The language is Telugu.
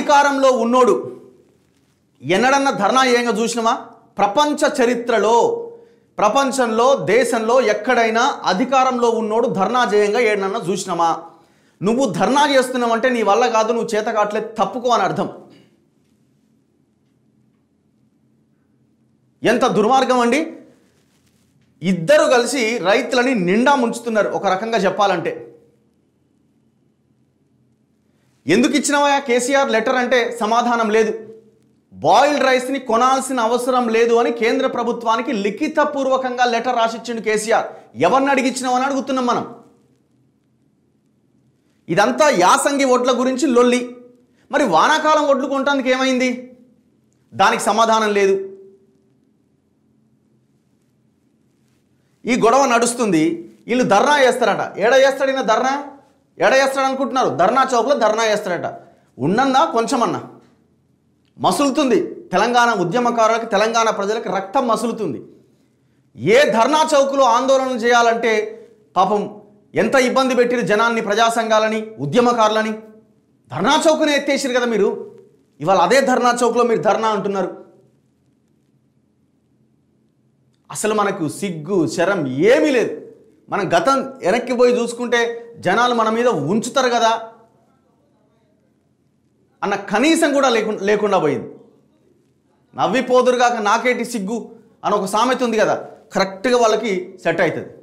అధికారంలో ఉన్నోడు ఎన్నడన్నా ధర్నా చేయంగా చూసినామా ప్రపంచ చరిత్రలో ప్రపంచంలో దేశంలో ఎక్కడైనా అధికారంలో ఉన్నోడు ధర్నా చేయంగా ఏడనన్నా చూసినామా నువ్వు ధర్నా చేస్తున్నావంటే నీ వల్ల కాదు నువ్వు చేత కావట్లేదు తప్పుకో అని అర్థం ఎంత దుర్మార్గం అండి ఇద్దరు కలిసి రైతులని నిండా ముంచుతున్నారు ఒక రకంగా చెప్పాలంటే ఎందుకు ఇచ్చినవా కేసీఆర్ లెటర్ అంటే సమాధానం లేదు బాయిల్డ్ రైస్ని కొనాల్సిన అవసరం లేదు అని కేంద్ర ప్రభుత్వానికి లిఖితపూర్వకంగా లెటర్ రాసిచ్చిండు కేసీఆర్ ఎవరిని అడిగిచ్చినావని అడుగుతున్నాం మనం ఇదంతా యాసంగి ఒడ్ల గురించి లొల్లి మరి వానాకాలం ఒడ్లు కొనటానికి ఏమైంది దానికి సమాధానం లేదు ఈ గొడవ నడుస్తుంది వీళ్ళు ధర్నా చేస్తారట ఏడ చేస్తాడు ఈయన ధర్నా ఏడ చేస్తాడు అనుకుంటున్నారు ధర్నా చౌక్లో ధర్నా చేస్తాడట ఉన్నందా కొంచెమన్నా మసులుతుంది తెలంగాణ ఉద్యమకారులకు తెలంగాణ ప్రజలకు రక్తం మసులుతుంది ఏ ధర్నా చౌక్లో ఆందోళన చేయాలంటే పాపం ఎంత ఇబ్బంది పెట్టిరు జనాన్ని ప్రజా సంఘాలని ఉద్యమకారులని ధర్నా చౌక్ని ఎత్తేసిరు కదా మీరు ఇవాళ అదే ధర్నా చౌక్లో మీరు ధర్నా అంటున్నారు అసలు మనకు సిగ్గు శరం ఏమీ లేదు మనం గతం వెనక్కి పోయి చూసుకుంటే జనాలు మన మీద ఉంచుతారు కదా అన్న కనీసం కూడా లేకుండా లేకుండా పోయింది నవ్విపోదురుగాక నాకేటి సిగ్గు అని ఒక సామెత ఉంది కదా కరెక్ట్గా వాళ్ళకి సెట్ అవుతుంది